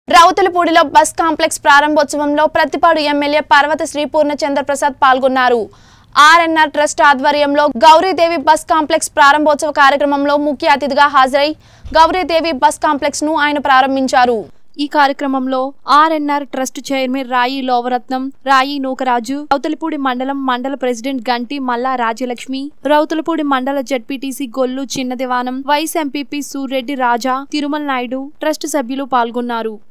రౌతులపూడిలో bus complex ప్రారంభోత్సవంలో Prathipadu MLA Parvatha Sri Purnachandra Prasad పాల్గొన్నారు ఆర్ఎన్ఆర్ trust ఆధ్వర్యంలో గౌరీదేవి బస్ కాంప్లెక్స్ ప్రారంభోత్సవ కార్యక్రమంలో ముఖ్య అతిథిగా హాజరై గౌరీదేవి బస్ కాంప్లెక్స్ ను ఆయన ప్రారంభించారు ఈ కార్యక్రమంలో ఆర్ఎన్ఆర్ ట్రస్ట్ చైర్మన్ రాయి లోవరత్నం రాయి నూకరాజు రౌతులపూడి మండలం మండల ప్రెసిడెంట్ గంటి మల్లా రాజ్యలక్ష్మి రౌతులపూడి మండల Z P T C Gollu Chinnadivanam vice M P P Surreddy Raja Tirumala Naidu trust సభ్యులు పాల్గొన్నారు